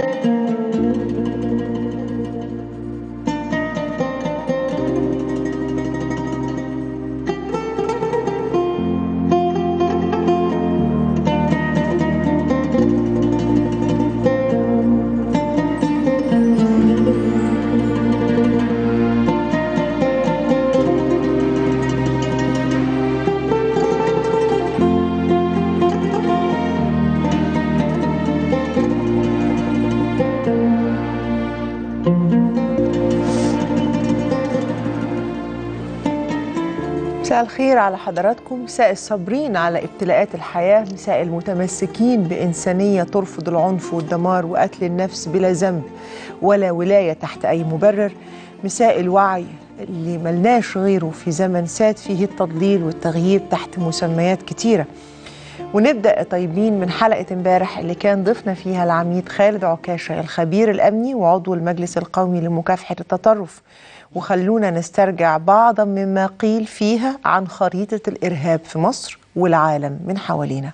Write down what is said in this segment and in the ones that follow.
مساء الخير على حضراتكم مساء الصابرين على ابتلاءات الحياة مساء المتمسكين بإنسانية ترفض العنف والدمار وقتل النفس بلا ذنب ولا ولاية تحت أي مبرر مساء الوعي اللي ملناش غيره في زمن ساد فيه التضليل والتغييب تحت مسميات كتيرة ونبدأ طيبين من حلقة امبارح اللي كان ضيفنا فيها العميد خالد عكاشة الخبير الأمني وعضو المجلس القومي لمكافحة التطرف وخلونا نسترجع بعضا مما قيل فيها عن خريطة الإرهاب في مصر والعالم من حوالينا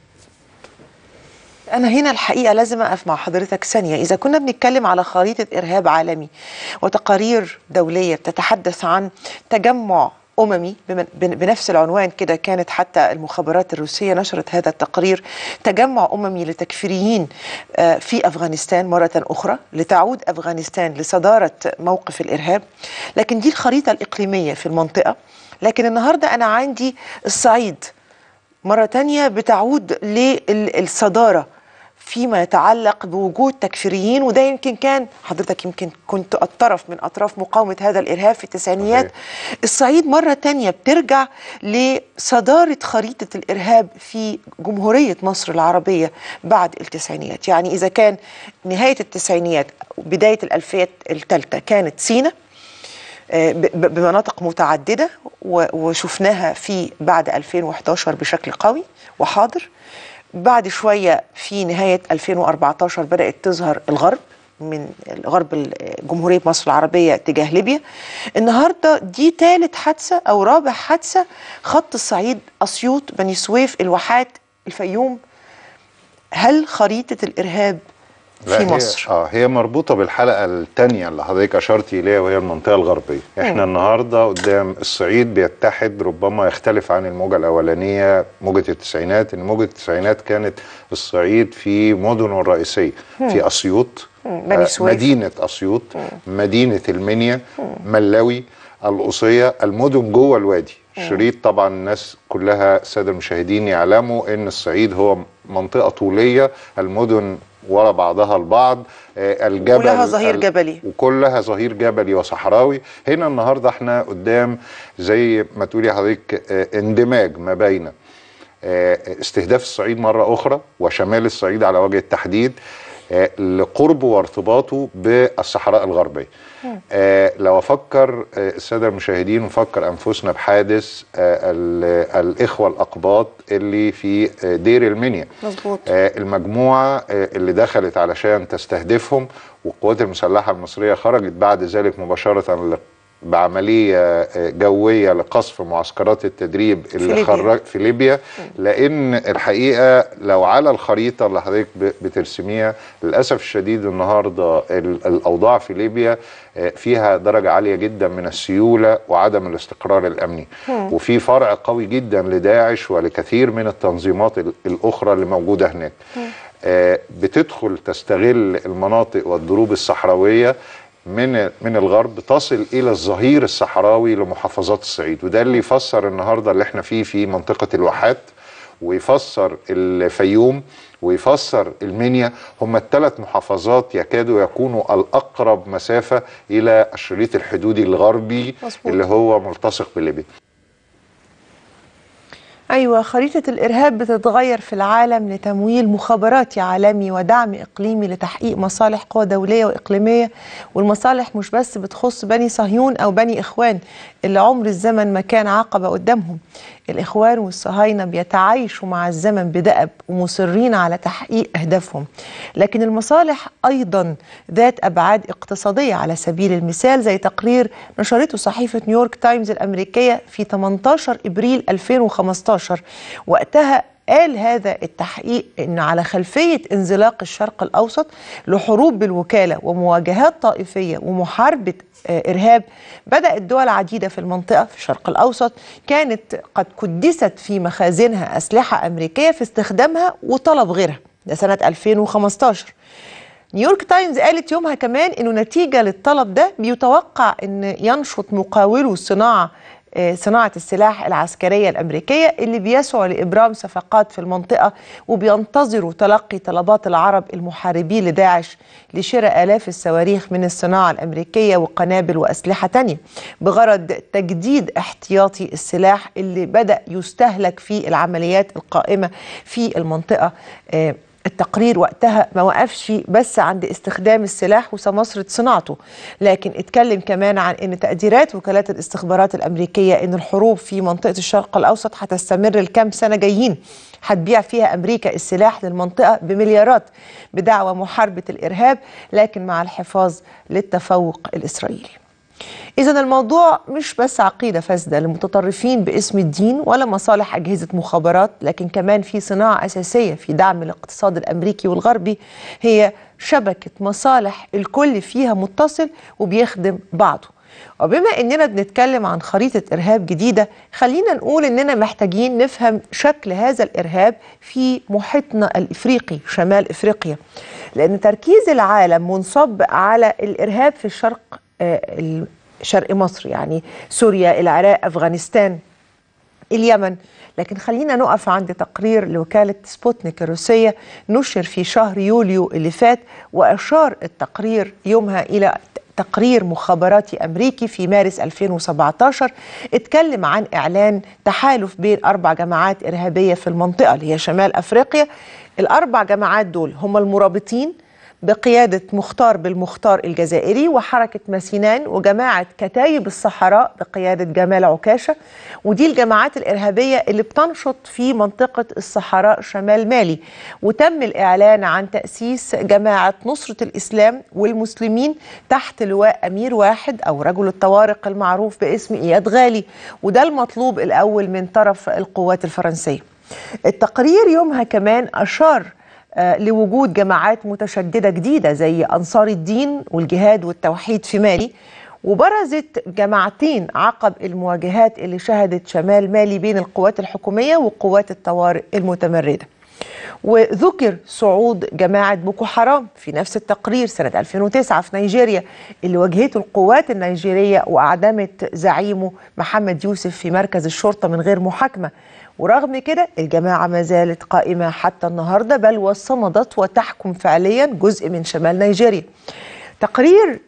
أنا هنا الحقيقة لازم أقف مع حضرتك ثانية إذا كنا بنتكلم على خريطة إرهاب عالمي وتقارير دولية بتتحدث عن تجمع أممي بنفس العنوان كده كانت حتى المخابرات الروسية نشرت هذا التقرير تجمع أممي لتكفيريين في أفغانستان مرة أخرى لتعود أفغانستان لصدارة موقف الإرهاب لكن دي الخريطة الإقليمية في المنطقة لكن النهاردة أنا عندي الصعيد مرة تانية بتعود للصدارة فيما يتعلق بوجود تكفيريين وده يمكن كان حضرتك يمكن كنت الطرف من أطراف مقاومة هذا الإرهاب في التسعينيات الصعيد مرة تانية بترجع لصدارة خريطة الإرهاب في جمهورية مصر العربية بعد التسعينيات يعني إذا كان نهاية التسعينيات بداية الألفية الثالثة كانت سينا بمناطق متعددة وشفناها في بعد 2011 بشكل قوي وحاضر بعد شوية في نهاية 2014 بدأت تظهر الغرب من غرب جمهورية مصر العربية تجاه ليبيا النهاردة دي ثالث حادثة أو رابع حادثة خط الصعيد أسيوط بني سويف الواحات الفيوم هل خريطة الإرهاب في مصر هي اه هي مربوطه بالحلقه الثانيه اللي حضرتك اشرتي اليها وهي المنطقه الغربيه احنا م. النهارده قدام الصعيد بيتحد ربما يختلف عن الموجه الاولانيه موجه التسعينات ان موجه التسعينات كانت الصعيد في مدنه الرئيسيه م. في اسيوط بني سويف مدينه اسيوط م. مدينه المنيا ملاوي القصيه المدن جوه الوادي شريط طبعا الناس كلها الساده المشاهدين يعلموا ان الصعيد هو منطقه طوليه المدن ورا بعضها البعض الجبل كلها ظهير جبلي وكلها ظهير جبلي وصحراوي هنا النهارده احنا قدام زي ما تقولي حضرتك اندماج ما بين استهداف الصعيد مره اخرى وشمال الصعيد على وجه التحديد لقربه وارتباطه بالصحراء الغربيه آه لو افكر آه الساده المشاهدين ونفكر انفسنا بحادث آه الاخوه الاقباط اللي في آه دير المنيا مظبوط آه المجموعه آه اللي دخلت علشان تستهدفهم والقوات المسلحه المصريه خرجت بعد ذلك مباشره بعمليه جويه لقصف معسكرات التدريب اللي في خرج في ليبيا لان الحقيقه لو على الخريطه اللي حضرتك بترسميها للاسف الشديد النهارده الاوضاع في ليبيا فيها درجه عاليه جدا من السيوله وعدم الاستقرار الامني وفي فرع قوي جدا لداعش ولكثير من التنظيمات الاخرى اللي موجوده هناك بتدخل تستغل المناطق والدروب الصحراويه من من الغرب تصل الى الظهير الصحراوي لمحافظات الصعيد وده اللي يفسر النهارده اللي احنا فيه في منطقه الواحات ويفسر الفيوم ويفسر المنيا هم الثلاث محافظات يكادوا يكونوا الاقرب مسافه الى الشريط الحدودي الغربي مصبوط. اللي هو ملتصق بليبيا أيوة خريطة الإرهاب بتتغير في العالم لتمويل مخابراتي عالمي ودعم إقليمي لتحقيق مصالح قوى دولية وإقليمية والمصالح مش بس بتخص بني صهيون أو بني إخوان اللي عمر الزمن ما كان عقبة قدامهم الإخوان والصهاينة بيتعايشوا مع الزمن بدأب ومصرين على تحقيق أهدافهم لكن المصالح أيضا ذات أبعاد اقتصادية على سبيل المثال زي تقرير نشرته صحيفة نيويورك تايمز الأمريكية في 18 إبريل 2015 وقتها قال هذا التحقيق ان على خلفيه انزلاق الشرق الاوسط لحروب بالوكاله ومواجهات طائفيه ومحاربه ارهاب بدات دول عديده في المنطقه في الشرق الاوسط كانت قد كدست في مخازنها اسلحه امريكيه في استخدامها وطلب غيرها ده سنه 2015 نيويورك تايمز قالت يومها كمان انه نتيجه للطلب ده بيتوقع ان ينشط مقاولو الصناعه صناعة السلاح العسكرية الأمريكية اللي بيسعوا لإبرام صفقات في المنطقة وبينتظروا تلقي طلبات العرب المحاربين لداعش لشراء آلاف الصواريخ من الصناعة الأمريكية وقنابل وأسلحة تانية بغرض تجديد احتياطي السلاح اللي بدأ يستهلك في العمليات القائمة في المنطقة التقرير وقتها ما وقفش بس عند استخدام السلاح وسماسرة صناعته لكن اتكلم كمان عن ان تقديرات وكالات الاستخبارات الامريكيه ان الحروب في منطقه الشرق الاوسط هتستمر لكام سنه جايين هتبيع فيها امريكا السلاح للمنطقه بمليارات بدعوى محاربه الارهاب لكن مع الحفاظ للتفوق الاسرائيلي إذا الموضوع مش بس عقيدة فاسدة للمتطرفين باسم الدين ولا مصالح أجهزة مخابرات لكن كمان في صناعة أساسية في دعم الاقتصاد الأمريكي والغربي هي شبكة مصالح الكل فيها متصل وبيخدم بعضه وبما اننا بنتكلم عن خريطه ارهاب جديده خلينا نقول اننا محتاجين نفهم شكل هذا الارهاب في محيطنا الافريقي شمال افريقيا لان تركيز العالم منصب على الارهاب في الشرق شرق مصر يعني سوريا العراق افغانستان اليمن لكن خلينا نقف عند تقرير لوكالة سبوتنيك الروسية نشر في شهر يوليو اللي فات وأشار التقرير يومها إلى تقرير مخابراتي أمريكي في مارس 2017 اتكلم عن إعلان تحالف بين أربع جماعات إرهابية في المنطقة اللي هي شمال أفريقيا الأربع جماعات دول هم المرابطين بقيادة مختار بالمختار الجزائري وحركة مسينان وجماعة كتايب الصحراء بقيادة جمال عكاشة ودي الجماعات الإرهابية اللي بتنشط في منطقة الصحراء شمال مالي وتم الإعلان عن تأسيس جماعة نصرة الإسلام والمسلمين تحت لواء أمير واحد أو رجل الطوارق المعروف باسم إياد غالي وده المطلوب الأول من طرف القوات الفرنسية التقرير يومها كمان أشار لوجود جماعات متشددة جديدة زي أنصار الدين والجهاد والتوحيد في مالي وبرزت جماعتين عقب المواجهات اللي شهدت شمال مالي بين القوات الحكومية وقوات الطوارئ المتمردة وذكر صعود جماعة بوكو حرام في نفس التقرير سنة 2009 في نيجيريا اللي واجهته القوات النيجيرية وأعدمت زعيمه محمد يوسف في مركز الشرطة من غير محاكمة ورغم كده الجماعة ما زالت قائمة حتى النهاردة بل وصمدت وتحكم فعليا جزء من شمال نيجيريا تقرير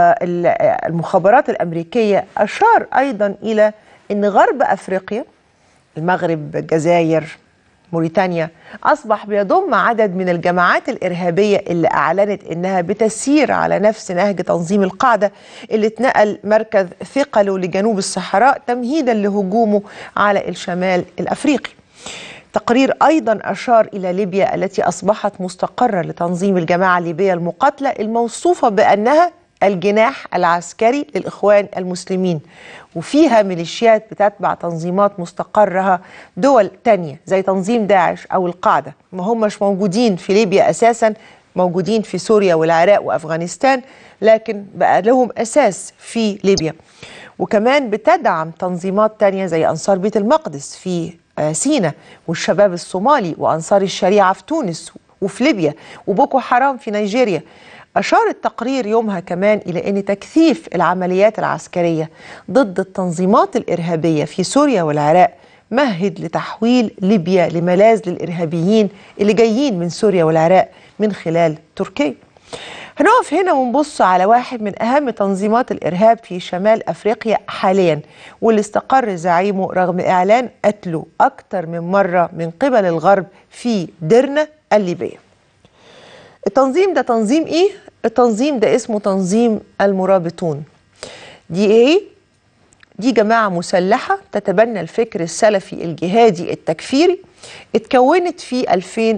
المخابرات الأمريكية أشار أيضا إلى أن غرب أفريقيا المغرب الجزائر موريتانيا أصبح بيضم عدد من الجماعات الإرهابية اللي أعلنت إنها بتسير على نفس نهج تنظيم القاعدة اللي اتنقل مركز ثقله لجنوب الصحراء تمهيدا لهجومه على الشمال الأفريقي تقرير أيضا أشار إلى ليبيا التي أصبحت مستقرة لتنظيم الجماعة الليبية المقاتلة الموصوفة بأنها الجناح العسكري للإخوان المسلمين وفيها ميليشيات بتتبع تنظيمات مستقرها دول تانية زي تنظيم داعش أو القاعدة ما همش موجودين في ليبيا أساسا موجودين في سوريا والعراق وأفغانستان لكن بقى لهم أساس في ليبيا وكمان بتدعم تنظيمات تانية زي أنصار بيت المقدس في سينا والشباب الصومالي وأنصار الشريعة في تونس وفي ليبيا وبوكو حرام في نيجيريا أشار التقرير يومها كمان إلى أن تكثيف العمليات العسكرية ضد التنظيمات الإرهابية في سوريا والعراق مهد لتحويل ليبيا لملاذ للإرهابيين اللي جايين من سوريا والعراق من خلال تركيا هنقف هنا ونبص على واحد من أهم تنظيمات الإرهاب في شمال أفريقيا حاليا واللي استقر زعيمه رغم إعلان قتله أكثر من مرة من قبل الغرب في درنا الليبية التنظيم ده تنظيم ايه؟ التنظيم ده اسمه تنظيم المرابطون دي ايه؟ دي جماعة مسلحة تتبنى الفكر السلفي الجهادي التكفيري اتكونت في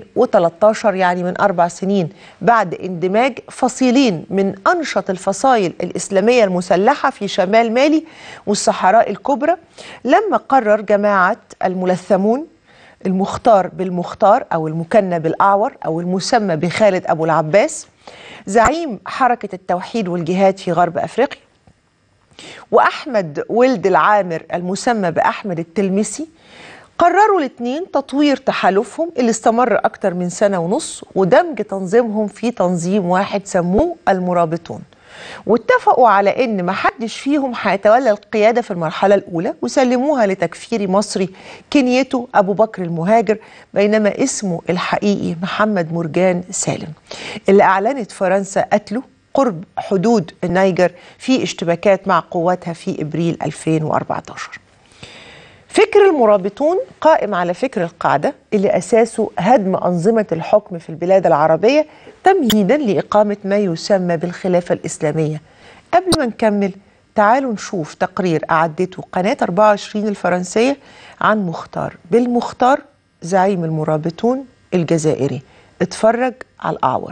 2013 يعني من أربع سنين بعد اندماج فصيلين من أنشط الفصائل الإسلامية المسلحة في شمال مالي والصحراء الكبرى لما قرر جماعة الملثمون المختار بالمختار أو المكنى بالأعور أو المسمى بخالد أبو العباس زعيم حركة التوحيد والجهاد في غرب أفريقيا وأحمد ولد العامر المسمى بأحمد التلمسي قرروا الاثنين تطوير تحالفهم اللي استمر أكتر من سنة ونص ودمج تنظيمهم في تنظيم واحد سموه المرابطون واتفقوا على ان ما حدش فيهم هيتولى القياده في المرحله الاولى وسلموها لتكفيري مصري كنيته ابو بكر المهاجر بينما اسمه الحقيقي محمد مرجان سالم اللي اعلنت فرنسا قتله قرب حدود النيجر في اشتباكات مع قواتها في ابريل 2014 فكر المرابطون قائم على فكر القاعدة اللي أساسه هدم أنظمة الحكم في البلاد العربية تمهيدا لإقامة ما يسمى بالخلافة الإسلامية قبل ما نكمل تعالوا نشوف تقرير أعدته قناة 24 الفرنسية عن مختار بالمختار زعيم المرابطون الجزائري اتفرج على الأعور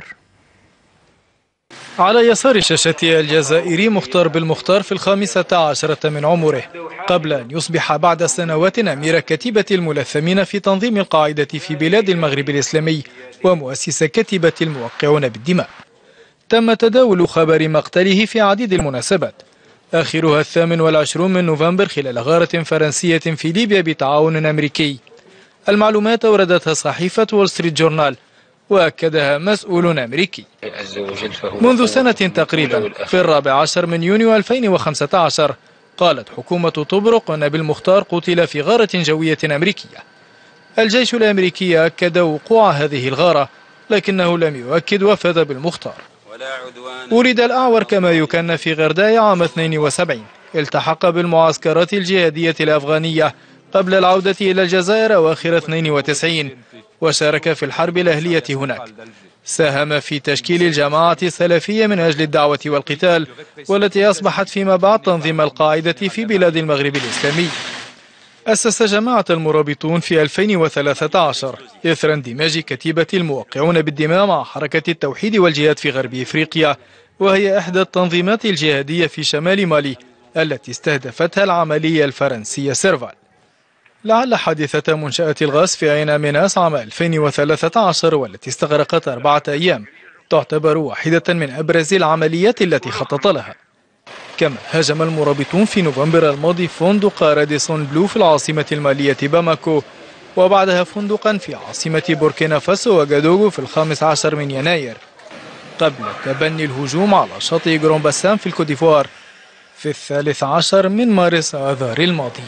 على يسار الشاشة الجزائري مختار بالمختار في الخامسة عشرة من عمره قبل أن يصبح بعد سنوات أمير كتيبة الملثمين في تنظيم القاعدة في بلاد المغرب الإسلامي ومؤسس كتيبة الموقعون بالدماء تم تداول خبر مقتله في عديد المناسبات آخرها الثامن والعشرون من نوفمبر خلال غارة فرنسية في ليبيا بتعاون أمريكي المعلومات أوردتها صحيفة وول ستريت جورنال وأكدها مسؤول أمريكي منذ سنة تقريبا في الرابع عشر من يونيو 2015 قالت حكومة طبرق أن بالمختار قتل في غارة جوية أمريكية الجيش الأمريكي أكد وقوع هذه الغارة لكنه لم يؤكد وفاة بالمختار ولد الأعور كما يكن في غرداء عام 72 التحق بالمعسكرات الجهادية الأفغانية قبل العودة إلى الجزائر أواخر 92 وشارك في الحرب الأهلية هناك ساهم في تشكيل الجماعة السلفية من أجل الدعوة والقتال والتي أصبحت فيما بعد تنظيم القاعدة في بلاد المغرب الإسلامي أسس جماعة المرابطون في 2013 إثر اندماج كتيبة الموقعون بالدماء مع حركة التوحيد والجهاد في غرب إفريقيا وهي إحدى التنظيمات الجهادية في شمال مالي التي استهدفتها العملية الفرنسية سيرفال لعل حادثة منشأة الغاز في عين ميناس عام 2013 والتي استغرقت أربعة أيام تعتبر واحدة من أبرز العمليات التي خطط لها كما هاجم المرابطون في نوفمبر الماضي فندق راديسون بلو في العاصمة المالية باماكو وبعدها فندقا في عاصمة بوركينا فاسو وغادوغو في الخامس عشر من يناير قبل تبني الهجوم على شاطئ جرون باسام في الكوديفوار في الثالث عشر من مارس آذار الماضي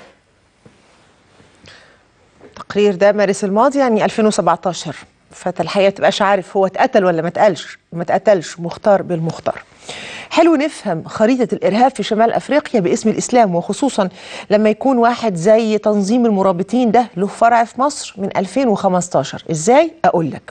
التقرير ده مارس الماضي يعني 2017 فانت الحقيقه تبقاش عارف هو اتقتل ولا ما اتقالش ما اتقتلش مختار بالمختار حلو نفهم خريطة الإرهاب في شمال أفريقيا باسم الإسلام وخصوصا لما يكون واحد زي تنظيم المرابطين ده له فرع في مصر من 2015 إزاي؟ أقول لك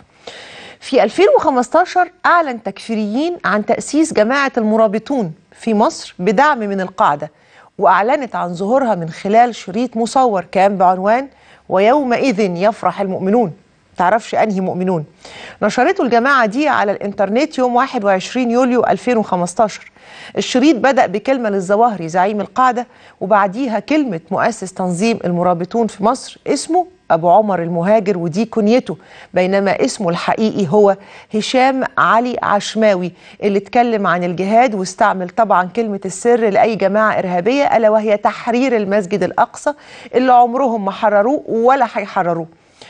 في 2015 أعلن تكفيريين عن تأسيس جماعة المرابطون في مصر بدعم من القاعدة وأعلنت عن ظهورها من خلال شريط مصور كان بعنوان ويومئذ يفرح المؤمنون تعرفش أنهي مؤمنون نشرته الجماعة دي على الإنترنت يوم 21 يوليو 2015 الشريط بدأ بكلمة للظواهري زعيم القاعدة وبعديها كلمة مؤسس تنظيم المرابطون في مصر اسمه أبو عمر المهاجر ودي كنيته بينما اسمه الحقيقي هو هشام علي عشماوي اللي اتكلم عن الجهاد واستعمل طبعا كلمة السر لأي جماعة إرهابية ألا وهي تحرير المسجد الأقصى اللي عمرهم ما حرروه ولا هيحرروه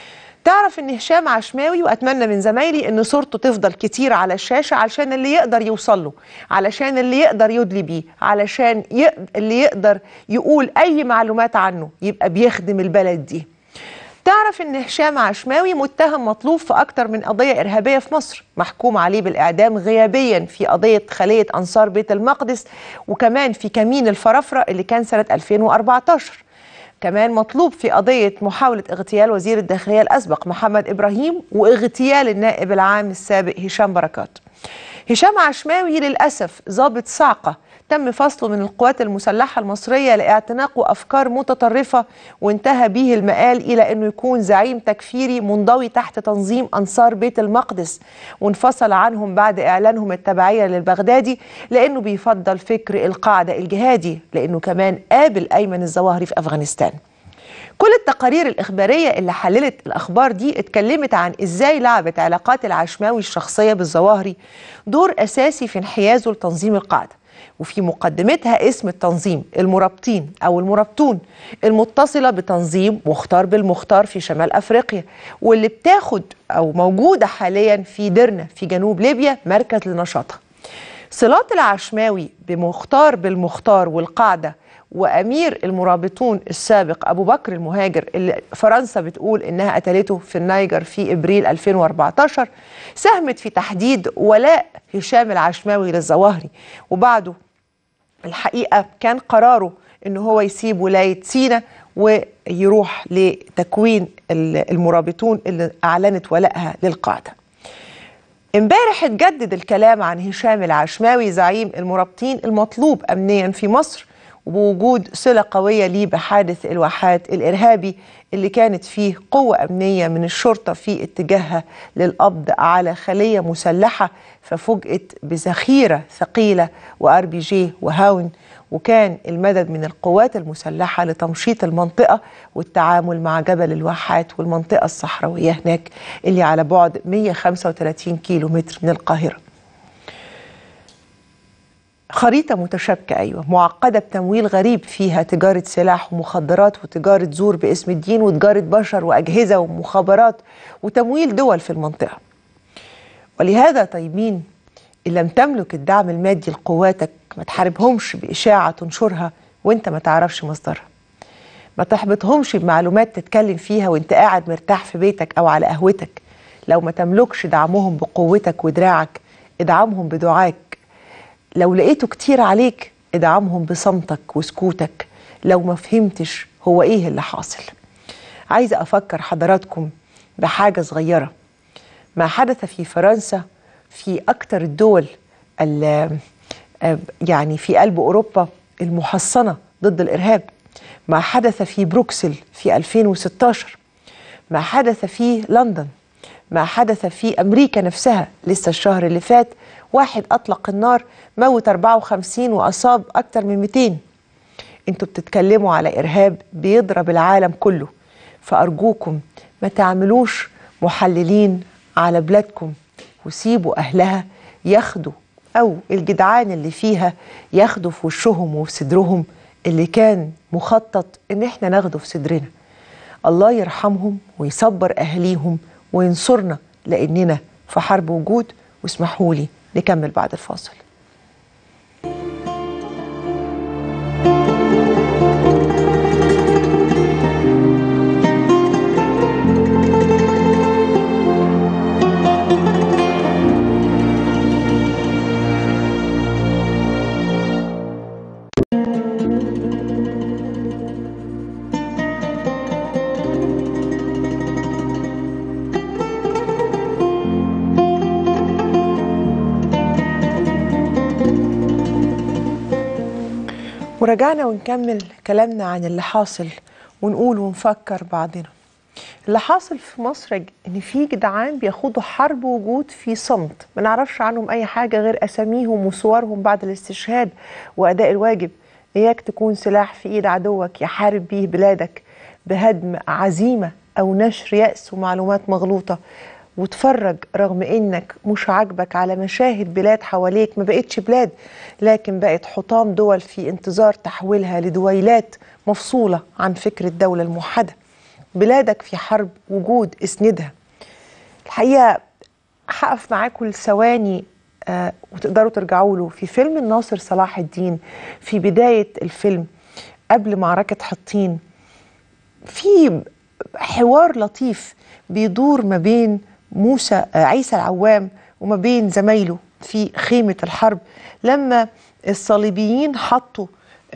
تعرف ان هشام عشماوي واتمنى من زمايلي ان صورته تفضل كتير على الشاشه علشان اللي يقدر يوصل له علشان اللي يقدر يدلي بيه علشان يق... اللي يقدر يقول اي معلومات عنه يبقى بيخدم البلد دي تعرف ان هشام عشماوي متهم مطلوب في اكتر من قضيه ارهابيه في مصر محكوم عليه بالاعدام غيابيا في قضيه خليه انصار بيت المقدس وكمان في كمين الفرافره اللي كان سنه 2014 كمان مطلوب في قضية محاولة اغتيال وزير الداخلية الأسبق محمد إبراهيم واغتيال النائب العام السابق هشام بركات هشام عشماوي للأسف ضابط صعقة تم فصله من القوات المسلحة المصرية لاعتناقه أفكار متطرفة وانتهى به المآل إلى أنه يكون زعيم تكفيري منضوي تحت تنظيم أنصار بيت المقدس وانفصل عنهم بعد إعلانهم التبعية للبغدادي لأنه بيفضل فكر القاعدة الجهادي لأنه كمان قابل أيمن الظواهري في أفغانستان كل التقارير الإخبارية اللي حللت الأخبار دي اتكلمت عن إزاي لعبت علاقات العشماوي الشخصية بالظواهري دور أساسي في انحيازه لتنظيم القاعدة وفي مقدمتها اسم التنظيم المرابطين أو المرابطون المتصلة بتنظيم مختار بالمختار في شمال أفريقيا واللي بتاخد أو موجودة حاليا في درنا في جنوب ليبيا مركز لنشاطها صلات العشماوي بمختار بالمختار والقاعدة وأمير المرابطون السابق أبو بكر المهاجر اللي فرنسا بتقول إنها قتلته في النيجر في إبريل 2014 ساهمت في تحديد ولاء هشام العشماوي للظواهري وبعده الحقيقة كان قراره إن هو يسيب ولاية سينا ويروح لتكوين المرابطون اللي أعلنت ولائها للقاعدة امبارح اتجدد الكلام عن هشام العشماوي زعيم المرابطين المطلوب امنيا في مصر وبوجود صله قويه ليه بحادث الواحات الارهابي اللي كانت فيه قوه امنيه من الشرطه في اتجاهها للقبض على خليه مسلحه ففوجئت بذخيره ثقيله وار بي جي وهاون وكان المدد من القوات المسلحة لتمشيط المنطقة والتعامل مع جبل الواحات والمنطقة الصحراوية هناك اللي على بعد 135 كيلو متر من القاهرة خريطة متشابكة أيوة معقدة بتمويل غريب فيها تجارة سلاح ومخدرات وتجارة زور باسم الدين وتجارة بشر وأجهزة ومخابرات وتمويل دول في المنطقة ولهذا طيبين إن لم تملك الدعم المادي لقواتك ما تحاربهمش بإشاعة تنشرها وانت ما تعرفش مصدرها ما تحبطهمش بمعلومات تتكلم فيها وانت قاعد مرتاح في بيتك أو على قهوتك لو ما تملكش دعمهم بقوتك ودراعك ادعمهم بدعاك لو لقيته كتير عليك ادعمهم بصمتك وسكوتك لو ما فهمتش هو ايه اللي حاصل عايزة أفكر حضراتكم بحاجة صغيرة ما حدث في فرنسا في أكثر الدول يعني في قلب أوروبا المحصنة ضد الإرهاب ما حدث في بروكسل في 2016 ما حدث في لندن ما حدث في أمريكا نفسها لسه الشهر اللي فات واحد أطلق النار موت 54 وأصاب أكثر من 200 انتوا بتتكلموا على إرهاب بيضرب العالم كله فأرجوكم ما تعملوش محللين على بلادكم وسيبوا أهلها ياخدوا أو الجدعان اللي فيها ياخدوا في وشهم وفي صدرهم اللي كان مخطط إن إحنا ناخده في صدرنا الله يرحمهم ويصبر أهليهم وينصرنا لأننا في حرب وجود واسمحوا لي نكمل بعد الفاصل ورجعنا ونكمل كلامنا عن اللي حاصل ونقول ونفكر بعضنا اللي حاصل في مصر ان في جدعان بياخدوا حرب وجود في صمت ما نعرفش عنهم اي حاجه غير اساميهم وصورهم بعد الاستشهاد واداء الواجب اياك تكون سلاح في ايد عدوك يحارب بيه بلادك بهدم عزيمه او نشر ياس ومعلومات مغلوطه وتفرج رغم انك مش عاجبك على مشاهد بلاد حواليك ما بقتش بلاد لكن بقت حطام دول في انتظار تحويلها لدويلات مفصولة عن فكر الدولة الموحدة بلادك في حرب وجود اسندها الحقيقة هقف معاكم لثواني آه وتقدروا ترجعوا له في فيلم الناصر صلاح الدين في بداية الفيلم قبل معركة حطين في حوار لطيف بيدور ما بين موسى عيسى العوام وما بين زمايله في خيمة الحرب لما الصليبيين حطوا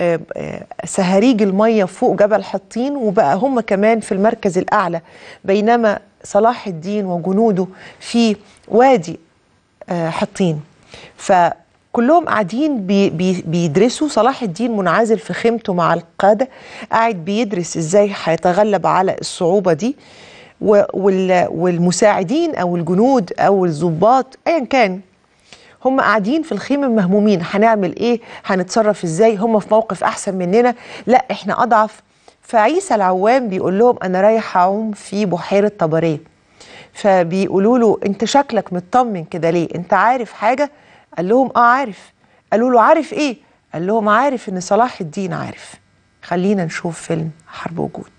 سهاريج المية فوق جبل حطين وبقى هم كمان في المركز الأعلى بينما صلاح الدين وجنوده في وادي حطين فكلهم قاعدين بي بي بيدرسوا صلاح الدين منعزل في خيمته مع القادة قاعد بيدرس ازاي هيتغلب على الصعوبة دي والمساعدين او الجنود او الضباط ايا كان هم قاعدين في الخيمه مهمومين هنعمل ايه هنتصرف ازاي هم في موقف احسن مننا لا احنا اضعف فعيسى العوام بيقول لهم انا رايح اعوم في بحيره طبريه فبيقولوا له انت شكلك مطمن كده ليه انت عارف حاجه قال لهم اه عارف قالوا له عارف ايه قال لهم عارف ان صلاح الدين عارف خلينا نشوف فيلم حرب وجود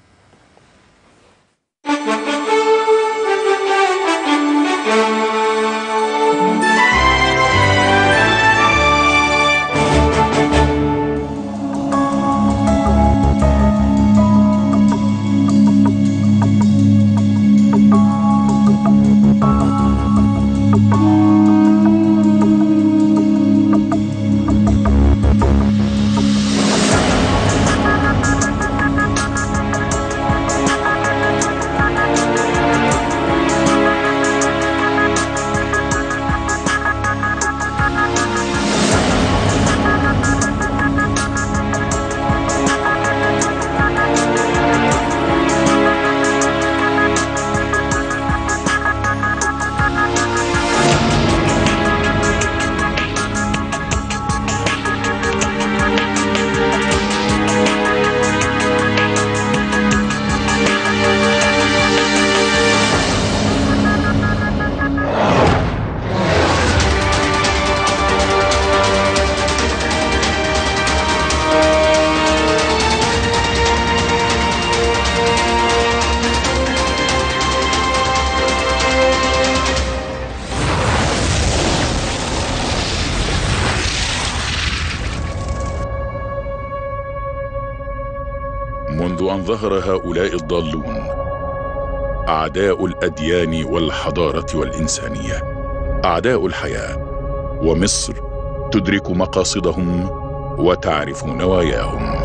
منذ ان ظهر هؤلاء الضالون اعداء الاديان والحضاره والانسانيه اعداء الحياه ومصر تدرك مقاصدهم وتعرف نواياهم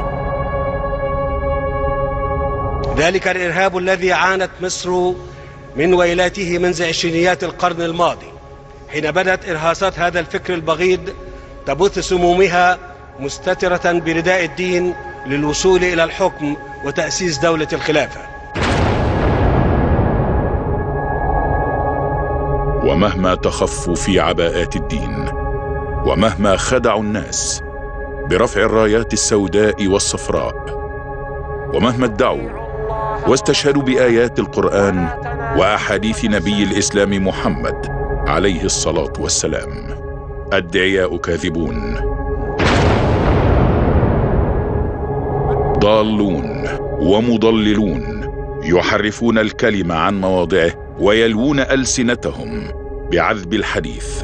ذلك الإرهاب الذي عانت مصر من ويلاته منذ عشرينيات القرن الماضي حين بدأت إرهاصات هذا الفكر البغيض تبث سمومها مستترة برداء الدين للوصول إلى الحكم وتأسيس دولة الخلافة ومهما تخفوا في عباءات الدين ومهما خدعوا الناس برفع الرايات السوداء والصفراء ومهما ادعوا واستشهدوا بايات القران واحاديث نبي الاسلام محمد عليه الصلاه والسلام الدعياء كاذبون ضالون ومضللون يحرفون الكلم عن مواضعه ويلوون السنتهم بعذب الحديث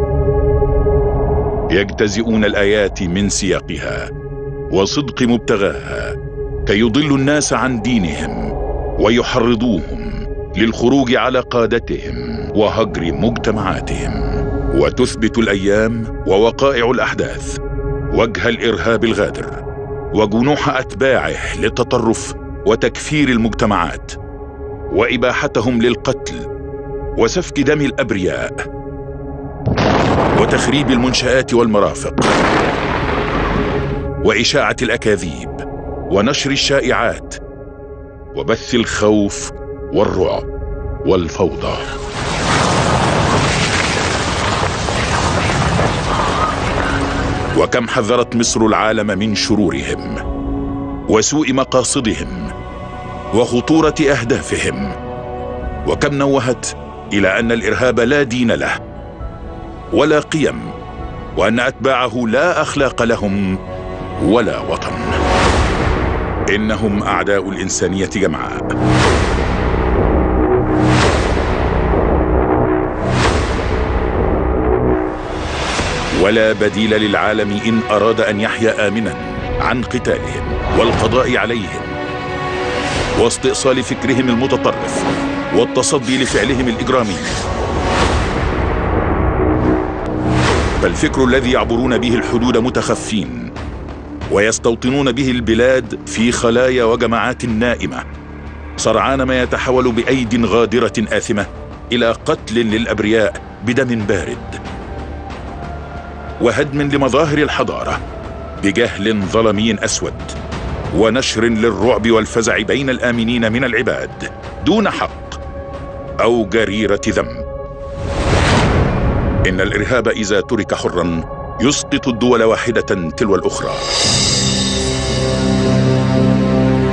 يجتزئون الايات من سياقها وصدق مبتغاها كي يضلوا الناس عن دينهم ويحرضوهم للخروج على قادتهم وهجر مجتمعاتهم وتثبت الايام ووقائع الاحداث وجه الارهاب الغادر وجنوح اتباعه للتطرف وتكفير المجتمعات واباحتهم للقتل وسفك دم الابرياء وتخريب المنشات والمرافق واشاعه الاكاذيب ونشر الشائعات وبث الخوف والرعب والفوضى وكم حذرت مصر العالم من شرورهم وسوء مقاصدهم وخطوره اهدافهم وكم نوهت الى ان الارهاب لا دين له ولا قيم وان اتباعه لا اخلاق لهم ولا وطن انهم اعداء الانسانيه جمعاء ولا بديل للعالم ان اراد ان يحيا امنا عن قتالهم والقضاء عليهم واستئصال فكرهم المتطرف والتصدي لفعلهم الاجرامي فالفكر الذي يعبرون به الحدود متخفين ويستوطنون به البلاد في خلايا وجماعات نائمه سرعان ما يتحول بايد غادره اثمه الى قتل للابرياء بدم بارد وهدم لمظاهر الحضاره بجهل ظلمي اسود ونشر للرعب والفزع بين الامنين من العباد دون حق او جريره ذنب ان الارهاب اذا ترك حرا يسقط الدول واحده تلو الاخرى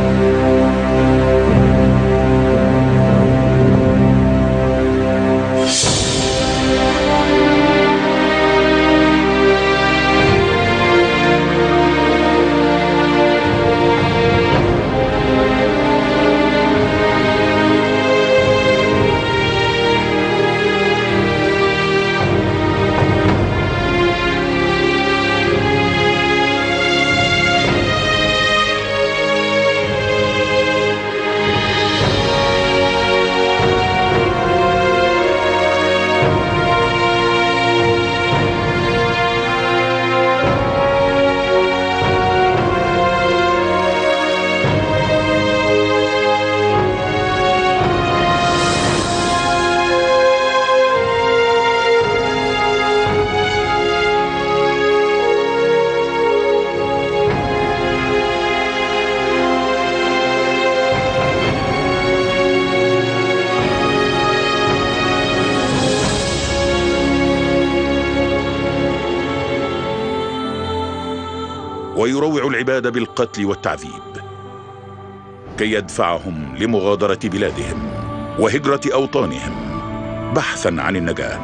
ويروع العباد بالقتل والتعذيب كي يدفعهم لمغادرة بلادهم وهجرة أوطانهم بحثا عن النجاة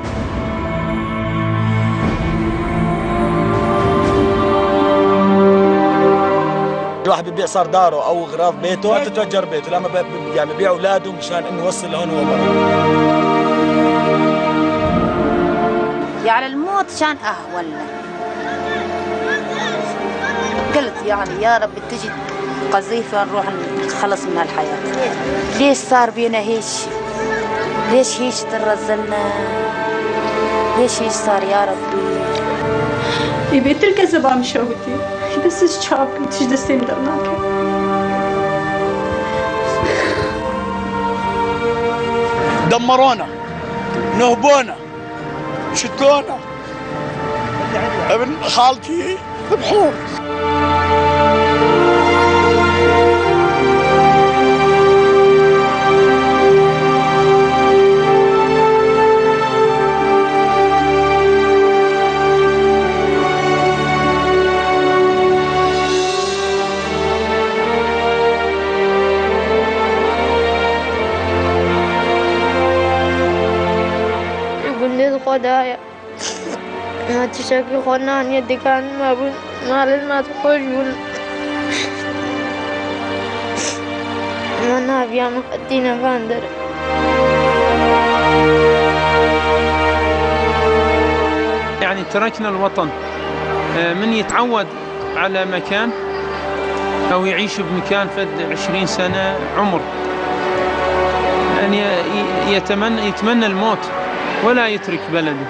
الواحد بيبيع صار داره او اغراض بيته ما تتوجر بيته لما بي- يعني بيبيع اولاده مشان انه يوصل لهون وهو برا يعني الموت كان اهون له. قلت يعني يا رب تجي قذيفة نروح نتخلص من هالحياة ليش صار بينا هيش ليش هيش ترزلنا ليش هيش صار يا ربي يبي تلك زبا مشاوتي بس ايش شابك تيش دستين درناك دمرونا نهبونا شتونا ابن خالتي ذبحوه يقول لي القضايا ما تشكي خنان يدك عن ما بن ما لازم تخرج يقول ما نافيا ما قدينا فاندر يعني تركنا الوطن آه، من يتعود على مكان أو يعيش بمكان فد عشرين سنة عمر يعني ي- يتمنى يتمنى الموت ولا يترك بلده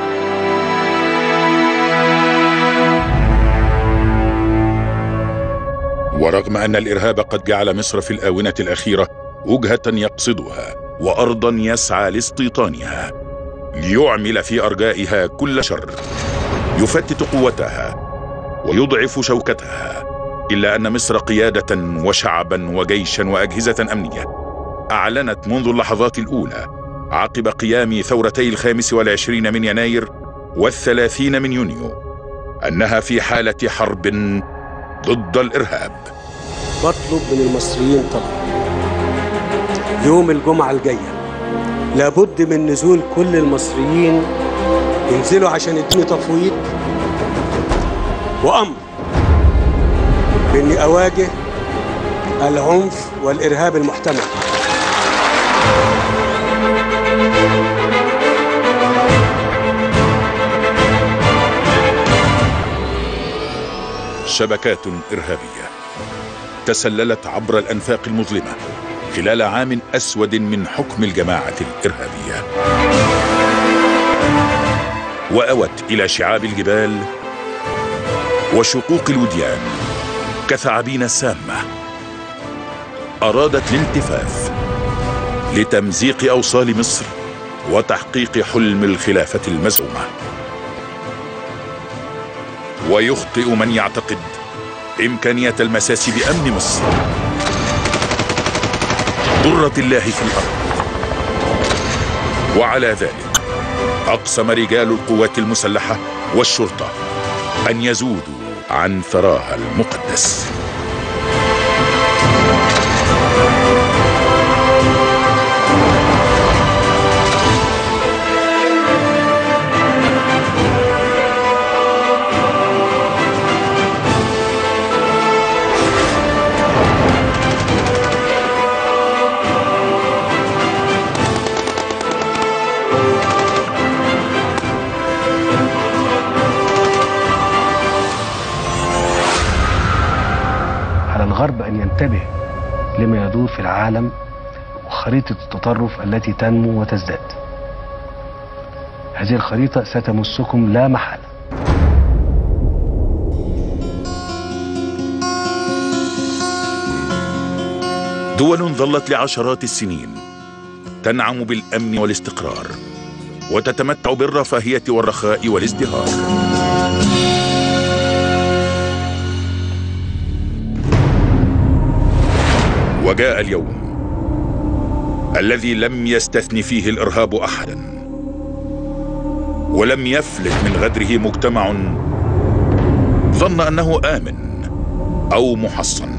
ورغم أن الإرهاب قد جعل مصر في الآونة الأخيرة وجهة يقصدها وأرضا يسعى لاستيطانها ليعمل في أرجائها كل شر يفتت قوتها ويضعف شوكتها إلا أن مصر قيادة وشعبا وجيشا وأجهزة أمنية أعلنت منذ اللحظات الأولى عقب قيام ثورتي الخامس والعشرين من يناير والثلاثين من يونيو أنها في حالة حرب ضد الإرهاب بطلب من المصريين طلب يوم الجمعة الجاية لابد من نزول كل المصريين ينزلوا عشان يدوني تفويض وأمر بإني أواجه العنف والإرهاب المحتمل شبكات إرهابية تسللت عبر الأنفاق المظلمة خلال عام أسود من حكم الجماعة الإرهابية وأوت إلى شعاب الجبال وشقوق الوديان كثعابين سامة أرادت الالتفاف لتمزيق أوصال مصر وتحقيق حلم الخلافة المزعومة ويخطئ من يعتقد إمكانية المساس بأمن مصر ضرة الله في الأرض وعلى ذلك أقسم رجال القوات المسلحة والشرطة أن يزودوا عن ثراها المقدس على الغرب أن ينتبه لما يدور في العالم وخريطة التطرف التي تنمو وتزداد هذه الخريطة ستمسكم لا محالة دول ظلت لعشرات السنين تنعم بالامن والاستقرار وتتمتع بالرفاهيه والرخاء والازدهار وجاء اليوم الذي لم يستثن فيه الارهاب احدا ولم يفلت من غدره مجتمع ظن انه امن أو محصن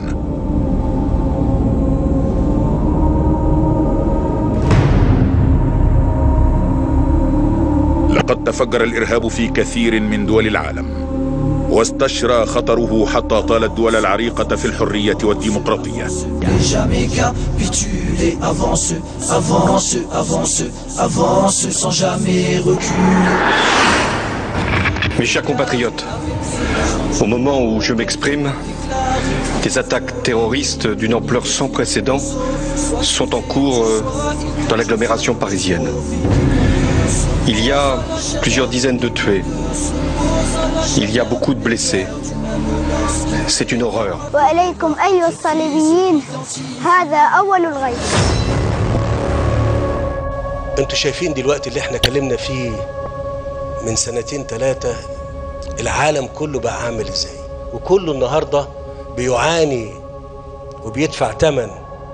لقد تفجر الإرهاب في كثير من دول العالم واستشرى خطره حتى طال الدول العريقة في الحرية والديمقراطية jamais capituler, avance, avance, avance, avance sans jamais reculer. Mes chers compatriotes, au moment où je m'exprime, des attaques terroristes d'une ampleur sans précédent sont en cours euh, dans l'agglomération parisienne. Il y a plusieurs dizaines de tués. Il y a beaucoup de blessés. C'est une horreur. وإليكم أيها الصليبيين هذا أول الغيب انتوا شايفين دلوقتي اللي احنا كلمنا فيه من سنتين ثلاثة العالم كله بقى عامل ازاي وكله النهاردة بيعاني وبيدفع ثمن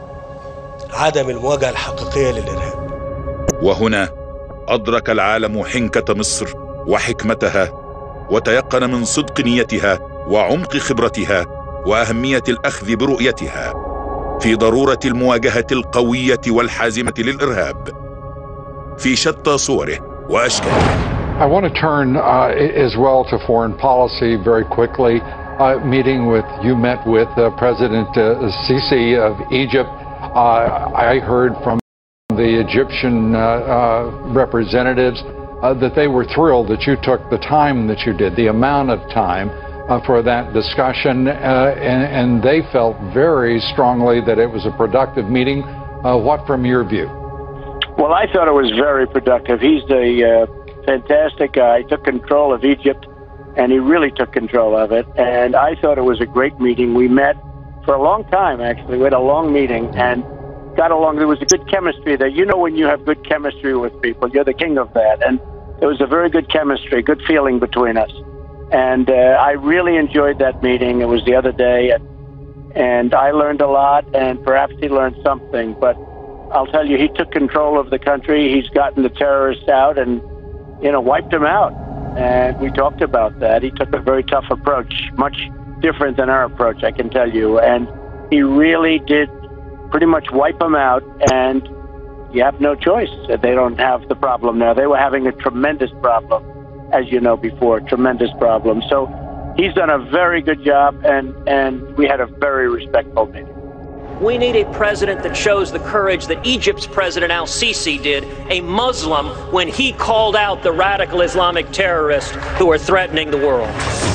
عدم المواجهة الحقيقية للإرهاب وهنا أدرك العالم حنكة مصر وحكمتها وتيقن من صدق نيتها وعمق خبرتها وأهمية الأخذ برؤيتها في ضرورة المواجهة القوية والحازمة للإرهاب في شتى صوره وأشكاله I want to turn uh, as well to foreign policy very quickly. Uh, meeting with, you met with uh, President uh, Sisi of Egypt. Uh, I heard from the Egyptian uh, uh, representatives uh, that they were thrilled that you took the time that you did, the amount of time uh, for that discussion, uh, and, and they felt very strongly that it was a productive meeting. Uh, what from your view? Well, I thought it was very productive. He's a uh, fantastic guy. He took control of Egypt, and he really took control of it. And I thought it was a great meeting. We met for a long time, actually. We had a long meeting and got along. There was a good chemistry there. You know, when you have good chemistry with people, you're the king of that. And there was a very good chemistry, good feeling between us. And uh, I really enjoyed that meeting. It was the other day, and, and I learned a lot, and perhaps he learned something. But I'll tell you, he took control of the country. He's gotten the terrorists out and, you know, wiped them out. And we talked about that. He took a very tough approach, much different than our approach, I can tell you. And he really did pretty much wipe them out. And you have no choice. They don't have the problem now. They were having a tremendous problem, as you know before, tremendous problem. So he's done a very good job, and, and we had a very respectful meeting. We need a president that shows the courage that Egypt's president al Sisi did, a Muslim, when he called out the radical Islamic terrorists who are threatening the world.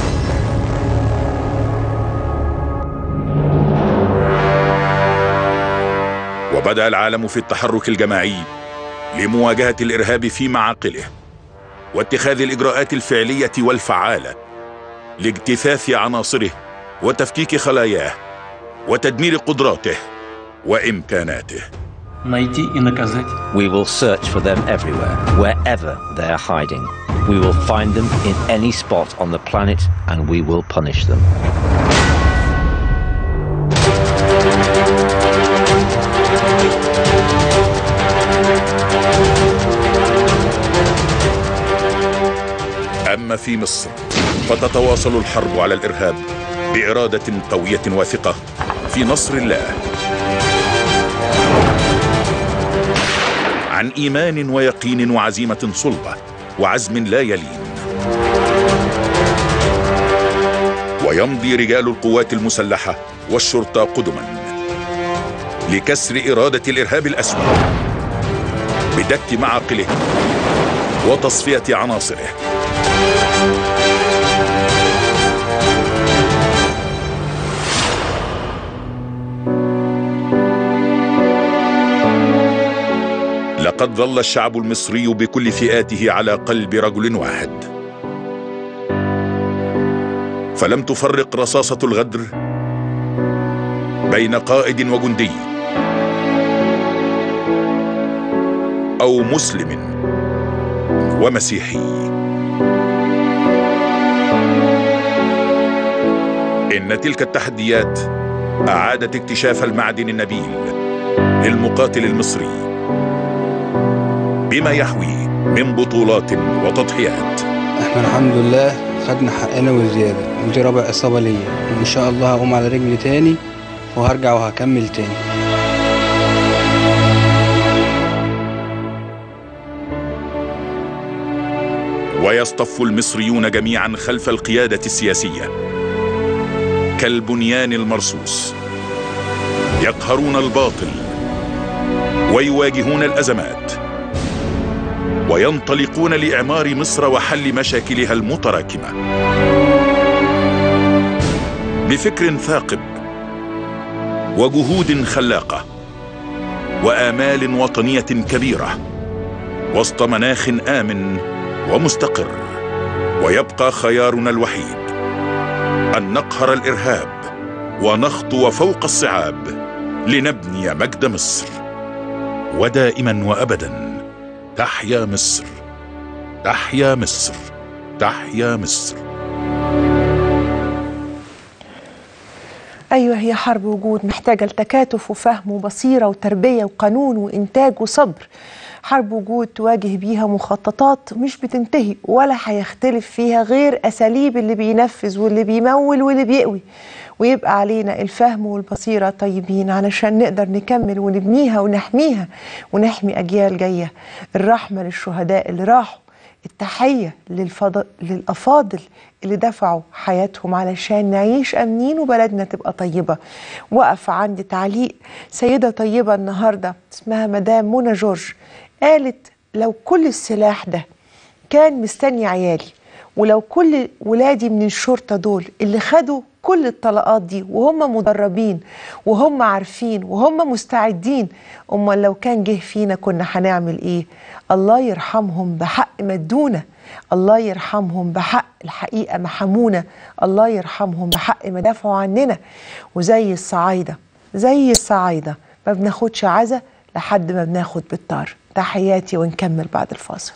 وبدأ العالم في التحرك الجماعي لمواجهة الإرهاب في معاقله واتخاذ الإجراءات الفعلية والفعالة لاجتثاث عناصره وتفكيك خلاياه وتدمير قدراته وإمكاناته найти и наказать. We will search for them everywhere, wherever they are hiding. We will find them in any spot on the planet and we will punish them. أما في مصر فتتواصل الحرب على الإرهاب بإرادة قوية واثقة في نصر الله عن إيمان ويقين وعزيمة صلبة وعزم لا يلين ويمضي رجال القوات المسلحة والشرطة قدما لكسر إرادة الإرهاب الأسود بدك معاقله وتصفية عناصره لقد ظل الشعب المصري بكل فئاته على قلب رجل واحد فلم تفرق رصاصة الغدر بين قائد وجندي أو مسلم ومسيحي إن تلك التحديات أعادت اكتشاف المعدن النبيل للمقاتل المصري بما يحوي من بطولات وتضحيات احنا الحمد لله خدنا حقنا وزيادة ودي رابع إصابة ليا وإن شاء الله هقوم على رجلي تاني وهرجع وهكمل تاني ويصطف المصريون جميعا خلف القيادة السياسية كالبنيان المرصوص يقهرون الباطل ويواجهون الأزمات وينطلقون لإعمار مصر وحل مشاكلها المتراكمة بفكر ثاقب وجهود خلاقة وآمال وطنية كبيرة وسط مناخ آمن ومستقر ويبقى خيارنا الوحيد أن نقهر الإرهاب ونخطو فوق الصعاب لنبني مجد مصر ودائما وأبدا تحيا مصر تحيا مصر تحيا مصر أيوة هي حرب وجود محتاجة لتكاتف وفهم وبصيرة وتربية وقانون وإنتاج وصبر حرب وجود تواجه بيها مخططات مش بتنتهي ولا هيختلف فيها غير أساليب اللي بينفذ واللي بيمول واللي بيقوي ويبقى علينا الفهم والبصيرة طيبين علشان نقدر نكمل ونبنيها ونحميها ونحمي أجيال جاية الرحمة للشهداء اللي راحوا التحية للفضل للأفاضل اللي دفعوا حياتهم علشان نعيش أمنين وبلدنا تبقى طيبة وقف عند تعليق سيدة طيبة النهاردة اسمها مدام منى جورج قالت لو كل السلاح ده كان مستني عيالي ولو كل ولادي من الشرطة دول اللي خدوا كل الطلقات دي وهم مدربين وهم عارفين وهم مستعدين امال لو كان جه فينا كنا هنعمل ايه الله يرحمهم بحق مدونا الله يرحمهم بحق الحقيقة محمونا الله يرحمهم بحق ما دافعوا عننا وزي الصعايدة زي الصعايدة ما بناخدش عزا لحد ما بناخد بالطار تحياتي ونكمل بعد الفاصل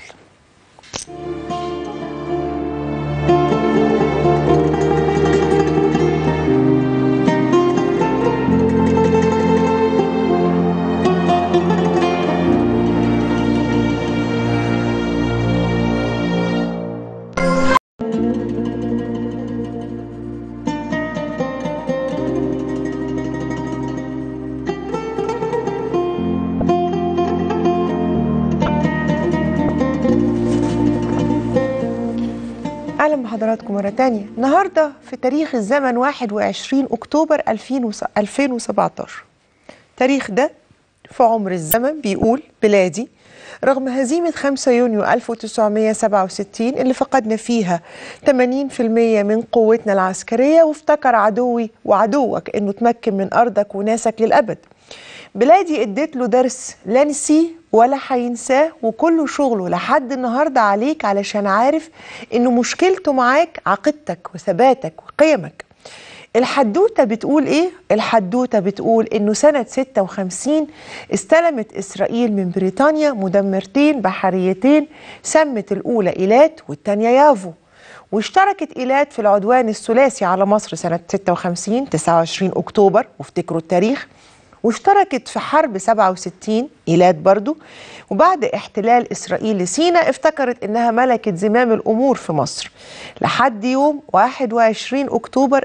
اهلا بحضراتكم مره تانية النهارده في تاريخ الزمن 21 اكتوبر 2017 التاريخ ده في عمر الزمن بيقول بلادي رغم هزيمة 5 يونيو 1967 اللي فقدنا فيها 80% من قوتنا العسكرية وافتكر عدوي وعدوك انه تمكن من ارضك وناسك للابد بلادي اديت له درس لا نسيه ولا هينساه وكله شغله لحد النهارده عليك علشان عارف انه مشكلته معاك عقيدتك وثباتك وقيمك الحدوته بتقول ايه الحدوته بتقول انه سنه 56 استلمت اسرائيل من بريطانيا مدمرتين بحريتين سمت الاولى ايلات والثانيه يافو واشتركت ايلات في العدوان الثلاثي على مصر سنه 56 29 اكتوبر وافتكروا التاريخ واشتركت في حرب 67 إيلات برضو وبعد احتلال إسرائيل لسينا افتكرت إنها ملكت زمام الأمور في مصر لحد يوم 21 أكتوبر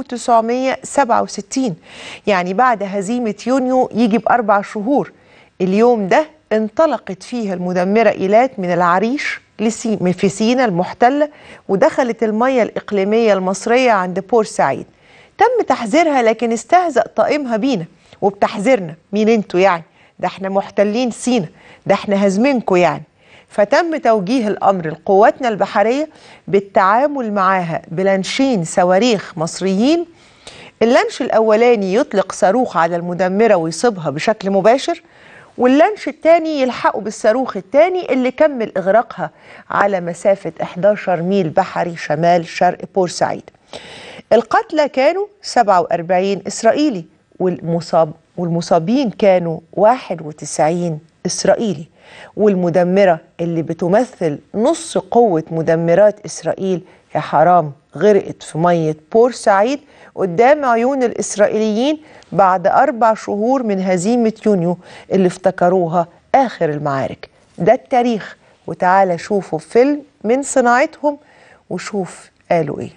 1967 يعني بعد هزيمة يونيو يجي بأربع شهور اليوم ده انطلقت فيه المدمرة إيلات من العريش لسي في سينا المحتلة ودخلت المية الإقليمية المصرية عند بورسعيد تم تحذيرها لكن استهزأ طائمها بينا وبتحذيرنا مين انتوا يعني ده احنا محتلين سينا ده احنا هازمينكوا يعني فتم توجيه الامر لقواتنا البحريه بالتعامل معاها بلانشين صواريخ مصريين اللانش الاولاني يطلق صاروخ على المدمره ويصيبها بشكل مباشر واللانش الثاني يلحقه بالصاروخ الثاني اللي كمل اغراقها على مسافه 11 ميل بحري شمال شرق بورسعيد القتلى كانوا 47 اسرائيلي والمصاب والمصابين كانوا 91 إسرائيلي والمدمرة اللي بتمثل نص قوة مدمرات إسرائيل يا حرام غرقت في مية بورسعيد قدام عيون الإسرائيليين بعد أربع شهور من هزيمة يونيو اللي افتكروها آخر المعارك ده التاريخ وتعالى شوفوا فيلم من صناعتهم وشوف قالوا إيه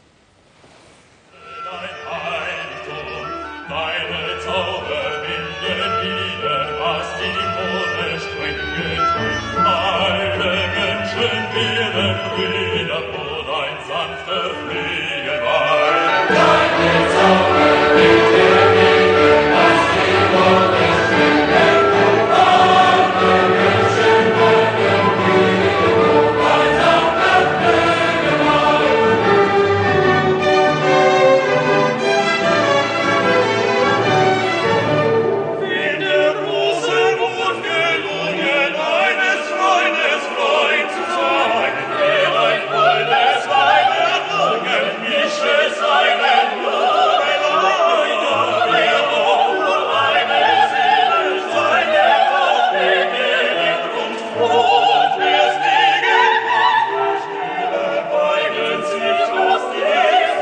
Deine Zauberwinde wieder, was die Mode streng getrübt. Alle Menschen werden grüner, wo dein sanfter Flügel weilt. Deine Zauberwinde wieder, was die Mode streng getrübt. Alle Menschen werden grüner, wo dein sanfter Flügel weilt. In der großen Mut gelungen, eines Freundes Freund zu sein, der ein volles Weib errungen, mische seinen Blumen ein. Der auch eine Seele seine Frau begehren und froh, des Wegen Stille beugen sich aus diesem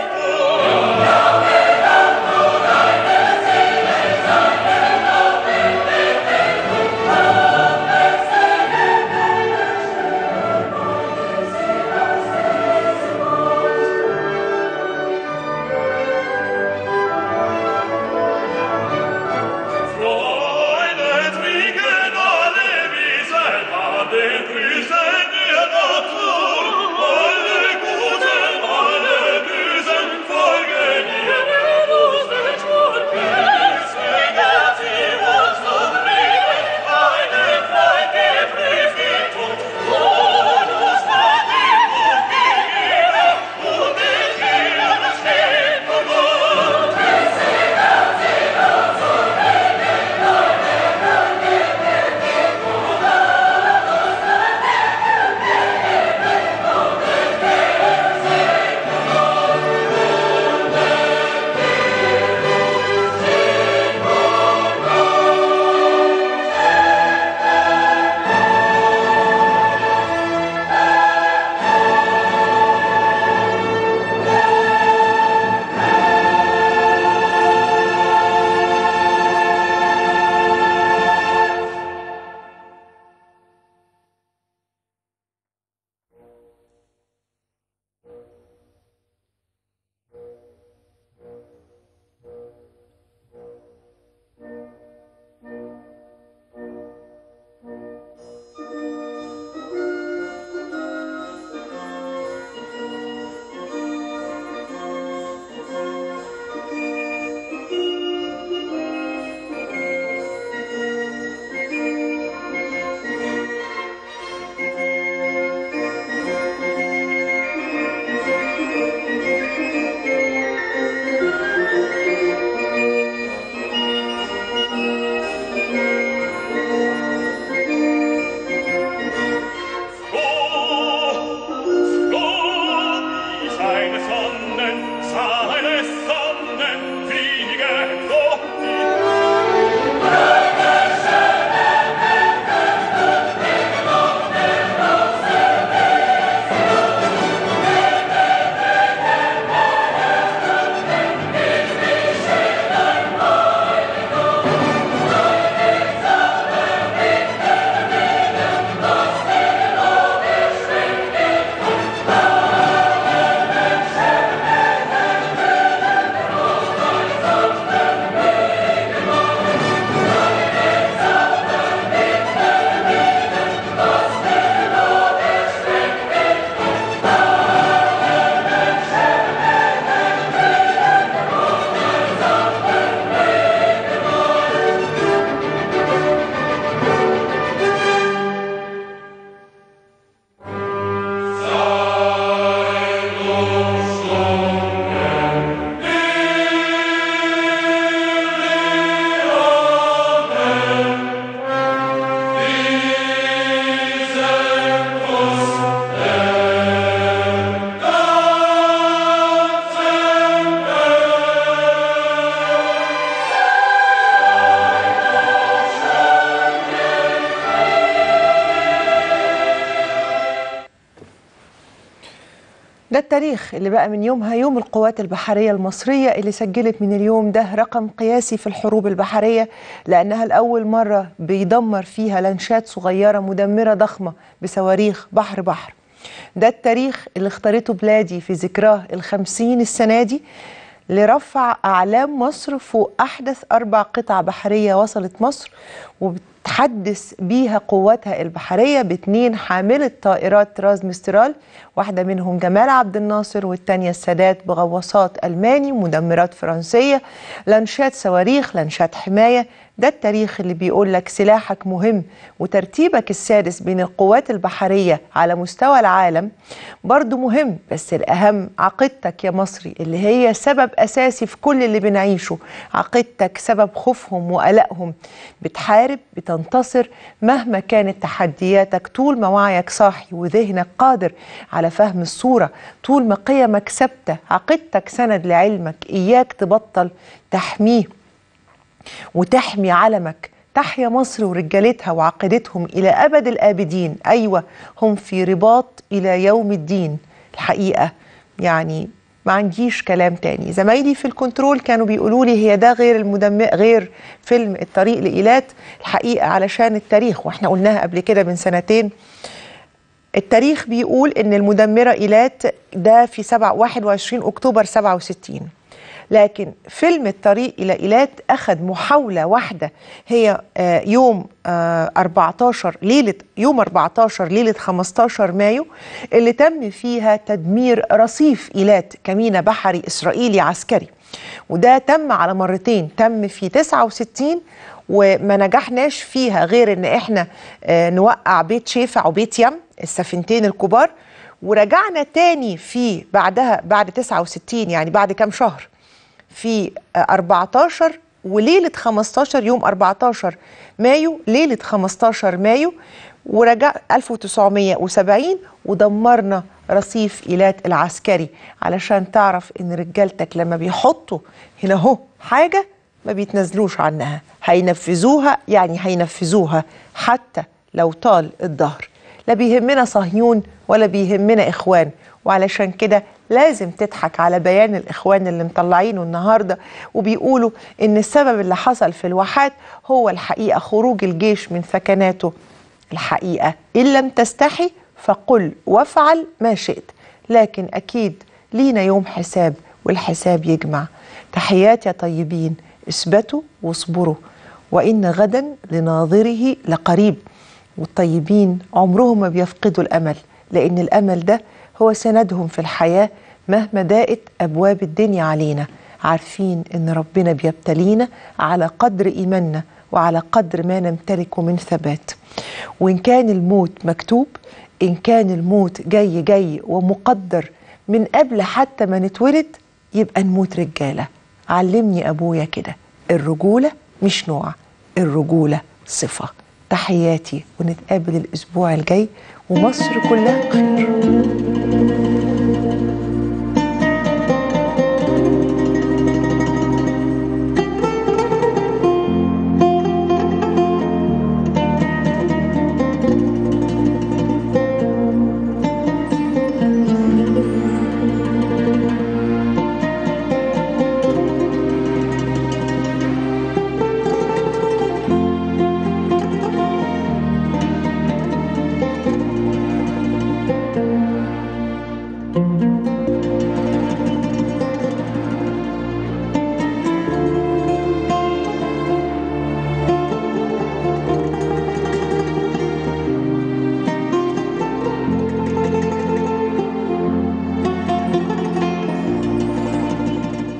Freude trinken alle Wiesen, alle Grüßen der Natur. Alle Guten, alle Bösen folgen ihr bewussten Spur. Deswegen sie uns noch lieben, einen Freund geprüft im Tod. Bonus hat ihm Mut gegeben, und in ihm steht Gott. Deswegen sie uns noch Seine Sonnen, seine Sonnen fliegen so ده التاريخ اللي بقى من يومها يوم القوات البحرية المصرية اللي سجلت من اليوم ده رقم قياسي في الحروب البحرية لأنها لأول مرة بيدمر فيها لانشات صغيرة مدمرة ضخمة بصواريخ بحر بحر ده التاريخ اللي اختارته بلادي في ذكراه الخمسين السنة دي لرفع أعلام مصر فوق أحدث أربع قطع بحرية وصلت مصر وبتحدث بيها قواتها البحرية باتنين حاملة طائرات راز مسترال واحدة منهم جمال عبد الناصر والتانية السادات بغواصات ألماني ومدمرات فرنسية لانشات صواريخ لانشات حماية ده التاريخ اللي بيقول لك سلاحك مهم وترتيبك السادس بين القوات البحرية على مستوى العالم برضو مهم بس الأهم عقيدتك يا مصري اللي هي سبب أساسي في كل اللي بنعيشه عقيدتك سبب خوفهم وقلقهم بتحارب بتنتصر مهما كانت تحدياتك طول ما وعيك صاحي وذهنك قادر على فهم الصورة طول ما قيمك ثابتة عقيدتك سند لعلمك إياك تبطل تحميه وتحمي علمك تحيا مصر ورجالتها وعقيدتهم إلى أبد الآبدين أيوة هم في رباط إلى يوم الدين الحقيقة يعني ما عنديش كلام تاني زمايلي في الكنترول كانوا بيقولوا لي هي ده غير المدمر غير فيلم الطريق لإيلات الحقيقة علشان التاريخ واحنا قلناها قبل كده من سنتين التاريخ بيقول ان المدمرة إيلات ده في 7 21 أكتوبر 67 لكن فيلم الطريق إلى إيلات أخذ محاولة واحدة هي آه، يوم آه، 14 ليلة يوم 14 ليلة 15 مايو اللي تم فيها تدمير رصيف إيلات كمينة بحري إسرائيلي عسكري وده تم على مرتين تم في 69 وما نجحناش فيها غير ان احنا آه، نوقع بيت شيفع وبيت يم السفينتين الكبار ورجعنا تاني في بعدها بعد 69 يعني بعد كام شهر في 14 وليلة 15 يوم 14 مايو ليلة 15 مايو ورجع 1970 ودمرنا رصيف إيلات العسكري علشان تعرف إن رجالتك لما بيحطوا هنا هو حاجة ما بيتنازلوش عنها هينفذوها يعني هينفذوها حتى لو طال الظهر لا بيهمنا صهيون ولا بيهمنا إخوان وعلشان كده لازم تضحك على بيان الإخوان اللي مطلعينه النهاردة وبيقولوا إن السبب اللي حصل في الواحات هو الحقيقة خروج الجيش من ثكناته الحقيقة إن لم تستحي فقل وافعل ما شئت لكن أكيد لينا يوم حساب والحساب يجمع تحيات يا طيبين اثبتوا واصبروا وإن غدا لناظره لقريب والطيبين عمرهم ما بيفقدوا الأمل لأن الأمل ده هو سندهم في الحياة مهما ضاقت أبواب الدنيا علينا عارفين إن ربنا بيبتلينا على قدر إيماننا وعلى قدر ما نمتلكه من ثبات وإن كان الموت مكتوب إن كان الموت جاي جاي ومقدر من قبل حتى ما نتولد يبقى نموت رجالة علمني أبويا كده الرجولة مش نوع الرجولة صفة تحياتي ونتقابل الأسبوع الجاي ومصر كلها بخير